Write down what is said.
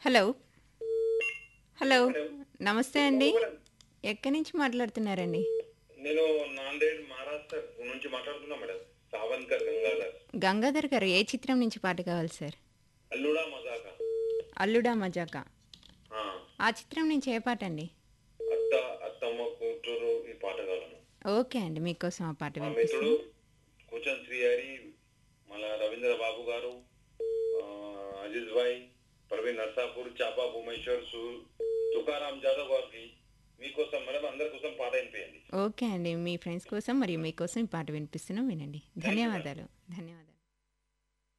hello hello నమస్తే అండి ఎక్కడి నుంచి మాట్లాడుతున్నారండి నేను నాందేడ్ మహారాష్ట్ర నుంచి మాట్లాడుతున్నా మేడం సావంకర్ గంగాధర్ గంగాధర్ గారు ఏ చిత్రం నుంచి పాట కావాలి సార్ అల్లుడా మజాక అల్లుడా మజాకా ఆ, ఆ చిత్రం నుంచి ఏ పాట అండి అత్త అత్తమ్మ కూతురు ఈ పాట కాలను ఓకే అండి మీకోసం ఆ పాట మా వినిపిస్తుంది మిత్రుడు కూచన్ శ్రీహరి మళ్ళా రవీంద్ర బాబు గారు ఆ, అజిత్ భాయ్ ప్రవీణ్ నర్సాపూర్ చాపా భూమేశ్వర్ సు తుకారాం జాదవ్ గారికి మీకోసం మేడం అందరి కోసం పాట వినిపించండి ఓకే అండి మీ ఫ్రెండ్స్ కోసం మరియు మీకోసం ఈ పాట వినిపిస్తున్నాం వినండి ధన్యవాదాలు ధన్యవాదాలు